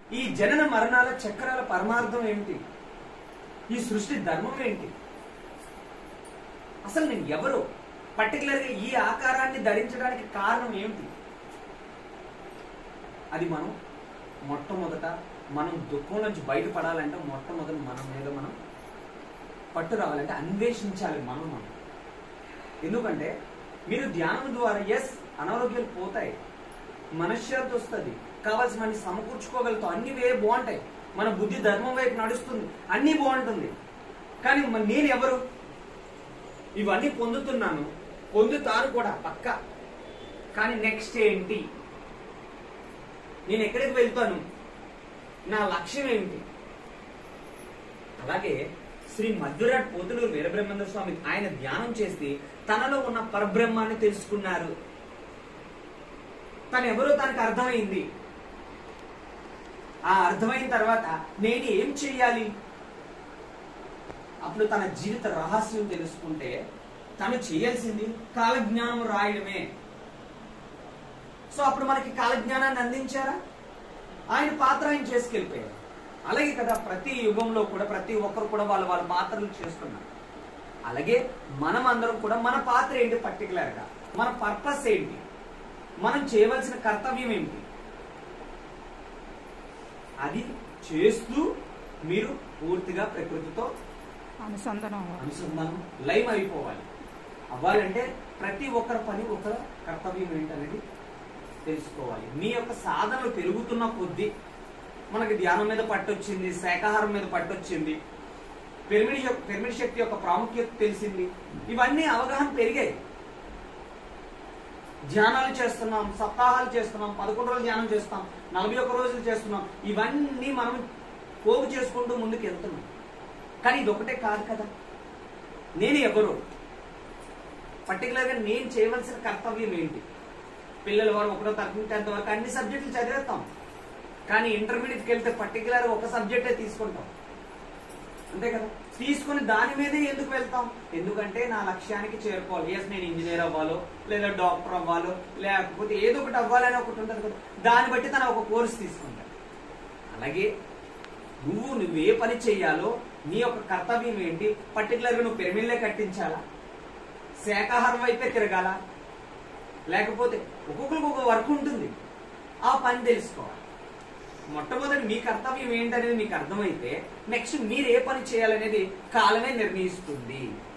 ఈ జనన మరణాల చక్రాల పరమార్థం ఏంటి ఈ సృష్టి ధర్మం ఏంటి అసలు నేను ఎవరు పర్టికులర్ గా ఈ ఆకారాన్ని ధరించడానికి కారణం ఏమిటి అది మనం మొట్టమొదట మనం దుఃఖం నుంచి బయటపడాలంటే మొట్టమొదట మన మీద మనం పట్టు రావాలంటే అన్వేషించాలి మనం మనం ఎందుకంటే మీరు ధ్యానం ద్వారా ఎస్ అనారోగ్యాలు పోతాయి మనశ్శాంతి వస్తుంది కావాల్సిన అన్ని సమకూర్చుకోగలుగుతాం అన్ని వే బాగుంటాయి మన బుద్ధి ధర్మం వైపు నడుస్తుంది అన్ని బాగుంటుంది కానీ మరి నేను ఎవరు ఇవన్నీ పొందుతున్నాను పొందుతాను కూడా పక్క కానీ నెక్స్ట్ ఏంటి నేను ఎక్కడికి వెళ్తాను నా లక్ష్యం ఏంటి అలాగే శ్రీ మధ్యురాట్ పోతులూరు వీరబ్రహ్మేంద్ర స్వామి ఆయన ధ్యానం చేసి తనలో ఉన్న పరబ్రహ్మాన్ని తెలుసుకున్నారు తను ఎవరో తనకు అర్థమైంది ఆ అర్థమైన తర్వాత నేను ఏం చెయ్యాలి అప్పుడు తన జీవిత రహస్యం తెలుసుకుంటే తను చేయాల్సింది కాలజ్ఞానం రాయడమే సో అప్పుడు మనకి కాలజ్ఞానాన్ని అందించారా ఆయన పాత్ర ఆయన చేసుకెళ్ళిపోయారు అలాగే కదా ప్రతి యుగంలో కూడా ప్రతి ఒక్కరు కూడా వాళ్ళ వాళ్ళ పాత్రలు చేస్తున్నారు అలాగే మనం అందరం కూడా మన పాత్ర ఏంటి పర్టికులర్ గా మన పర్పస్ ఏంటి మనం చేయవలసిన కర్తవ్యం ఏంటి అది చేస్తూ మీరు పూర్తిగా ప్రకృతితో అనుసంధానం అవ్వాలి. అనుసంధానం లైవ్ అయిపోవాలి అవ్వాలంటే ప్రతి ఒక్కరి పని ఒక కర్తవ్యం ఏంటనేది తెలుసుకోవాలి మీ యొక్క సాధనలు పెరుగుతున్న కొద్దీ మనకి ధ్యానం మీద పట్టొచ్చింది శాకాహారం మీద పట్టొచ్చింది పిరమిడ్ యొక్క పిరమిడ్ శక్తి యొక్క ప్రాముఖ్యత తెలిసింది ఇవన్నీ అవగాహన పెరిగాయి ధ్యానాలు చేస్తున్నాం సప్తాహాలు చేస్తున్నాం పదకొండు రోజులు ధ్యానం చేస్తాం నలభై ఒక్క రోజులు చేస్తున్నాం ఇవన్నీ మనం పోగు చేసుకుంటూ ముందుకు వెళ్తున్నాం కానీ ఇది ఒకటే కాదు కదా నేను ఎవరు పర్టికులర్గా నేను చేయవలసిన కర్తవ్యం ఏంటి పిల్లల వారు ఒకటో తరగతి నుంచి టెన్త్ వరకు అన్ని సబ్జెక్టులు చదివేస్తాం కానీ ఇంటర్మీడియట్కి వెళ్తే పర్టికులర్ ఒక సబ్జెక్టే తీసుకుంటాం అంతే కదా తీసుకుని దాని మీదే ఎందుకు వెళ్తాం ఎందుకంటే నా లక్ష్యానికి చేరుకోవాలి ఎస్ నేను ఇంజనీర్ అవ్వాలో లేదా డాక్టర్ అవ్వాలో లేకపోతే ఏదో ఒకటి అవ్వాలని ఒకటి ఉంటుంది కదా దాన్ని బట్టి తన ఒక కోర్స్ తీసుకుంటాడు అలాగే నువ్వు నువ్వు ఏ పని చెయ్యాలో నీ యొక్క కర్తవ్యం ఏంటి పర్టికులర్గా నువ్వు పిరమిడ్లే కట్టించాలా శాకాహారం వైపే తిరగాల లేకపోతే ఒక్కొక్కరికి ఒక వర్క్ ఉంటుంది ఆ పని తెలుసుకోవాలి మొట్టమొదటి మీ కర్తవ్యం ఏంటనేది మీకు అర్థమైతే నెక్స్ట్ మీరు ఏ పని చేయాలనేది కాలమే నిర్ణయిస్తుంది